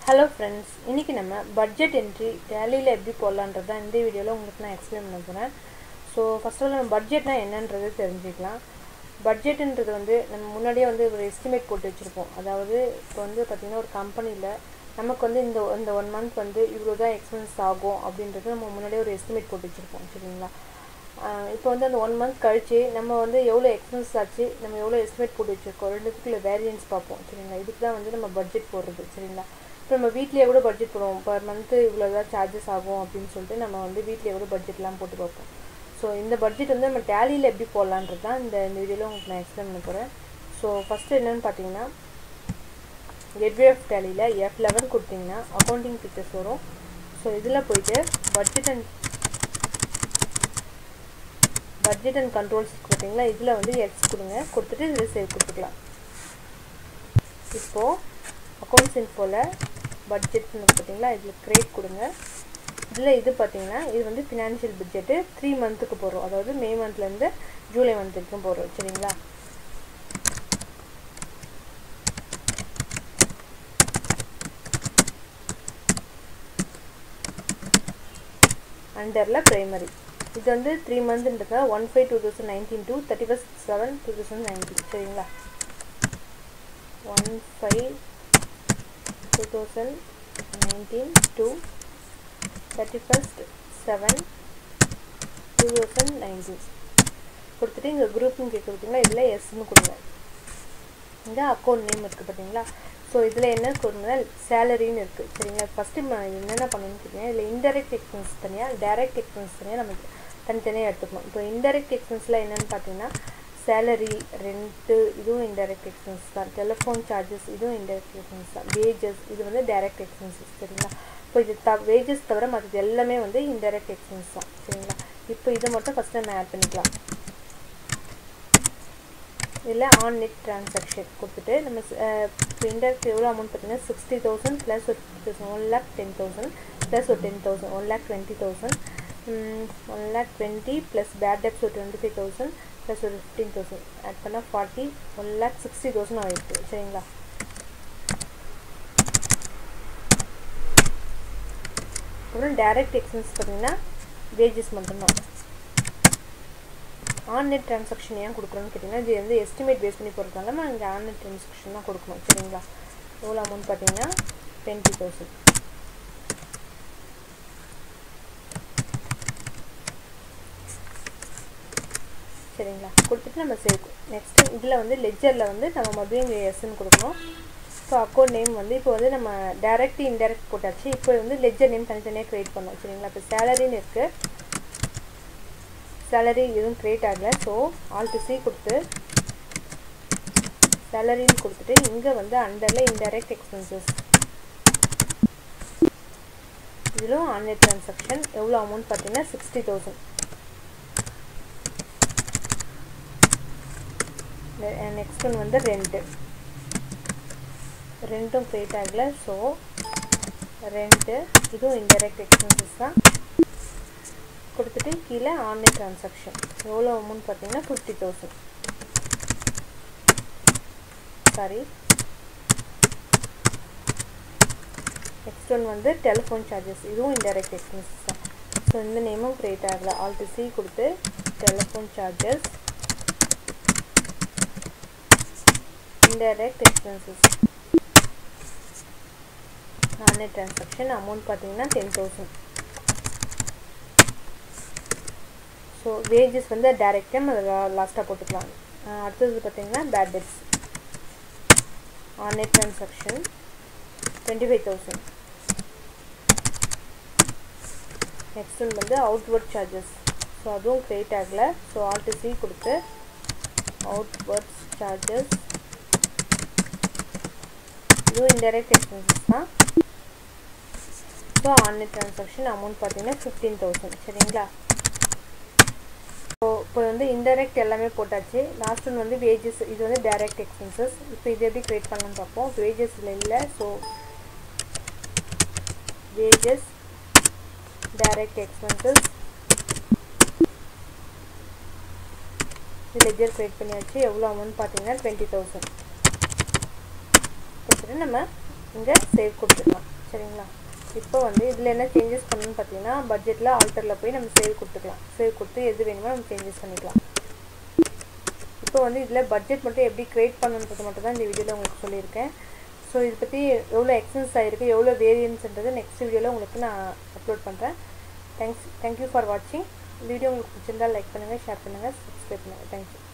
hello friends இன்றைக்கி நம்ம budget entry டேலியில் எப்படி போடலான்றது தான் இந்த வீடியோவில் உங்களுக்கு நான் எக்ஸ்பிளைன் பண்ண போகிறேன் ஸோ ஃபஸ்ட் ஆஃப் ஆல் நம்ம பட்ஜெட்னா என்னன்றது தெரிஞ்சுக்கலாம் பட்ஜெட்டுன்றது வந்து நம்ம முன்னாடியே வந்து ஒரு எஸ்டிமேட் போட்டு வச்சுருப்போம் அதாவது இப்போ வந்து பார்த்திங்கன்னா ஒரு கம்பெனியில் நமக்கு வந்து இந்த இந்த ஒன் மந்த் வந்து இவ்வளோ தான் எக்ஸ்பென்ஸ் ஆகும் அப்படின்றது நம்ம முன்னாடியே ஒரு எஸ்டிமேட் போட்டு வச்சுருப்போம் சரிங்களா இப்போ வந்து அந்த ஒன் மந்த் கழிச்சு நம்ம வந்து எவ்வளோ எக்ஸ்பென்ஸ் ஆச்சு நம்ம எவ்வளோ எஸ்டிமேட் போட்டு வச்சுருக்கோம் ரெண்டுத்துக்குள்ள வேரியன்ஸ் பார்ப்போம் சரிங்களா இதுக்கு தான் வந்து நம்ம பட்ஜெட் போடுறது சரிங்களா இப்போ நம்ம வீட்லேயே கூட பட்ஜெட் போடுவோம் பர் மந்த்து இவ்வளோ தான் சார்ஜஸ் ஆகும் அப்படின்னு சொல்லிட்டு நம்ம வந்து வீட்லேயே கூட பட்ஜெட்லாம் போட்டு பார்ப்போம் ஸோ இந்த பட்ஜெட் வந்து நம்ம டேலியில் எப்படி போடலான்றது தான் இந்த இந்த வீடியோவில் உங்களுக்கு நான் எக்ஸ்பிளைன் பண்ண போகிறேன் ஸோ ஃபஸ்ட்டு என்னென்னு பார்த்தீங்கன்னா கெட்வே ஆஃப் டேலியில் எஃப் லெவன் கொடுத்தீங்கன்னா அக்கௌண்டிங் ஃபீச்சர்ஸ் வரும் ஸோ இதில் போயிட்டு budget and budget and controls பார்த்தீங்களா இதில் வந்து எக்ஸ் கொடுங்க கொடுத்துட்டு இதில் சேவ் கொடுத்துக்கலாம் இப்போது அக்கௌண்ட்ஸ் இன்ஃபோவில் பட்ஜெட்னு பார்த்தீங்களா இதில் கிரியேட் கொடுங்க இதில் இது பார்த்தீங்கன்னா இது வந்து ஃபினான்ஷியல் பட்ஜெட்டு த்ரீ மந்த்துக்கு போடுறோம் அதாவது மே மந்த்லேருந்து ஜூலை மந்த் வரைக்கும் போடுறோம் சரிங்களா அண்டரில் ப்ரைமரி இது வந்து த்ரீ மந்த்ன்றதா one five two thousand nineteen to thirty first seven two thousand nineteen சரிங்களா one five two thousand nineteen to thirty first seven two thousand nineteen கொடுத்துட்டு இங்கே குரூப்னு கேட்க பார்த்தீங்களா இதில் எஸ்ன்னு கொடுங்க இங்கே அக்கௌண்ட் நேம் இருக்குது பார்த்தீங்களா ஸோ இதில் என்ன கொடுங்கன்னா சேலரின்னு இருக்குது சரிங்களா ஃபஸ்ட்டு என்னென்ன பண்ணணும்னு கேட்டிங்கன்னா இதில் இன்டெரக்ட் எக்ஸ்பென்ஸ் தனியாக டைரக்ட் எக்ஸ்பென்ஸ் தனியாக நமக்கு தனித்தனியாக எடுத்துக்கணும் இப்போ இன்டெரக்ட் எக்ஸ்பென்ஸில் என்னென்னு பார்த்தீங்கன்னா சேலரி ரெண்ட்டு இதுவும் இன்டெரக்ட் எக்ஸ்பென்ஸ் தான் டெலிஃபோன் சார்ஜஸ் இதுவும் இன்டெரக்ட் எக்ஸ்பென்ஸ் தான் வேஜஸ் இது வந்து டைரக்ட் எக்ஸ்பென்சஸ் சரிங்களா இப்போ இது த வேஜஸ் தவிர மற்றது எல்லாமே வந்து இன்டெரக்ட் எக்ஸ்பென்ஸ் தான் சரிங்களா இப்போ இதை மட்டும் ஃபஸ்ட்டு நம்ம ஆட் பண்ணிக்கலாம் இதில் ஆன் நெட் ட்ரான்சாக்ஷன் கொடுத்துட்டு நம்ம இப்போ இன்டெரக்ட் எவ்வளோ அமௌண்ட் பார்த்தீங்கன்னா சிக்ஸ்டி தௌசண்ட் ப்ளஸ் ஒரு fifty thousand one lakh ten thousand plus ஒரு ten thousand one lakh twenty thousand one lakh twenty plus bad debts ஒரு டுவெண்ட்டி ஃபைவ் தௌசண்ட் ப்ளஸ் ஒரு ஃபிஃப்டீன் தௌசண்ட் ஆட் பண்ணால் forty one lakh sixty thousand ஆகிருக்கு சரிங்களா அப்புறம் direct expense பார்த்தீங்கன்னா wages மட்டும்தான் ஆன்லைன் ட்ரான்சாக்ஷன் ஏன் கொடுக்குறோன்னு கேட்டிங்கன்னா இது வந்து எஸ்டிமேட் பேஸ் பண்ணி போகிறதுனால நம்ம இங்கே ஆன்லைன் ட்ரான்சாக்ஷன் தான் கொடுக்கணும் சரிங்களா எவ்வளோ அமௌண்ட் பார்த்தீங்கன்னா டுவெண்ட்டி தௌசண்ட் சரிங்களா கொடுத்துட்டு நம்ம சேவ் நெக்ஸ்ட்டு இதில் வந்து லெஜரில் வந்து நம்ம மறுபடியும் இங்கே எஸ்ன்னு கொடுக்கணும் ஸோ அக்கௌண்ட் நேம் வந்து இப்போ வந்து நம்ம டைரக்ட் இன்டெரக்ட் போட்டாச்சு இப்போ வந்து லெஜர் நேம் தனித்தனியாக க்ரியேட் பண்ணோம் சரிங்களா இப்போ சேலரின்னு இருக்குது சேலரி எதுவும் க்ரியேட் ஆகலை ஸோ ஆல்ட்டு சி கொடுத்து சேலரின்னு கொடுத்துட்டு இங்கே வந்து அண்டரில் இன்டைரக்ட் எக்ஸ்பென்சஸ் இதிலும் ஆன்லைன் ட்ரான்சாக்ஷன் எவ்வளோ அமௌண்ட் பார்த்தீங்கன்னா சிக்ஸ்டி தௌசண்ட் நெக்ஸ்ட் ஒன் வந்து ரெண்ட்டு ரெண்ட்டும் க்ரியேட் ஆகலை ஸோ ரெண்ட்டு இதுவும் இன்டைரக்ட் எக்ஸ்பென்சஸ் தான் கொடுத்துட்டு கீழே ஆன்லைன் ட்ரான்சாக்ஷன் எவ்வளோ அமௌண்ட் பார்த்தீங்கன்னா fifty thousand sorry next one வந்து டெலிஃபோன் சார்ஜஸ் இதுவும் இன்டைரக்ட் எக்ஸ்பென்சஸ் தான் ஸோ இந்த நேமும் க்ரியேட் ஆகலை ஆல்ட்டு சி கொடுத்து telephone charges indirect expenses online transaction amount பார்த்தீங்கன்னா டென் தௌசண்ட் ஸோ வேஜஸ் வந்து டைரெக்டாக நம்ம லாஸ்ட்டாக போட்டுக்கலாம் அடுத்தது பார்த்தீங்கன்னா bad debts online transaction twenty five thousand next one வந்து அவுட்வர்ட் சார்ஜஸ் ஸோ அதுவும் க்ரியேட் ஆகலை ஸோ ஆல்ட்டு சி கொடுத்து அவுட்வர்ட்ஸ் சார்ஜஸ் இதுவும் இன்டெரக்ட் எக்ஸ்பென்சஸ் தான் ஸோ ஆன்லைன் ட்ரான்சாக்ஷன் அமௌண்ட் பார்த்தீங்கன்னா ஃபிஃப்டீன் தௌசண்ட் சரிங்களா ஸோ இப்போ வந்து இன்டெரக்ட் எல்லாமே போட்டாச்சு லாஸ்ட் ஒன் வந்து வேஜஸ் இது வந்து டைரக்ட் எக்ஸ்பென்சஸ் இப்போ இது எப்படி க்ரியேட் பண்ணலாம்னு பார்ப்போம் வேஜஸில் இல்லை ஸோ வேஜஸ் டைரக்ட் எக்ஸ்பென்சஸ் இது லெஜர் க்ரியேட் பண்ணியாச்சு எவ்வளோ அமௌண்ட் பார்த்தீங்கன்னா டுவெண்ட்டி தௌசண்ட் கொடுத்துட்டு நம்ம இங்கே சேவ் கொடுத்துக்கலாம் சரிங்களா இப்போ வந்து இதில் என்ன சேஞ்சஸ் பண்ணணும்னு பார்த்தீங்கன்னா பட்ஜெட்டில் ஆல்டரில் போய் நம்ம சேவ் கொடுத்துக்கலாம் சேவ் கொடுத்து எது வேணுமோ நம்ம சேஞ்சஸ் பண்ணிக்கலாம் இப்போ வந்து இதில் பட்ஜெட் மட்டும் எப்படி க்ரியேட் பண்ணணுன்றது மட்டும் தான் இந்த வீடியோவில் உங்களுக்கு சொல்லியிருக்கேன் ஸோ இதை பற்றி எவ்வளோ எக்ஸ்பென்ஸ் ஆகிருக்கு எவ்வளோ வேரியன்ஸ்ன்றது நெக்ஸ்ட் வீடியோவில் உங்களுக்கு நான் அப்லோட் பண்ணுறேன் தேங்க்ஸ் தேங்க்யூ ஃபார் வாட்சிங் வீடியோ உங்களுக்கு பிடிச்சிருந்தால் லைக் பண்ணுங்கள் ஷேர் பண்ணுங்கள் சப்ஸ்கிரைப் பண்ணுங்கள் தேங்க்யூ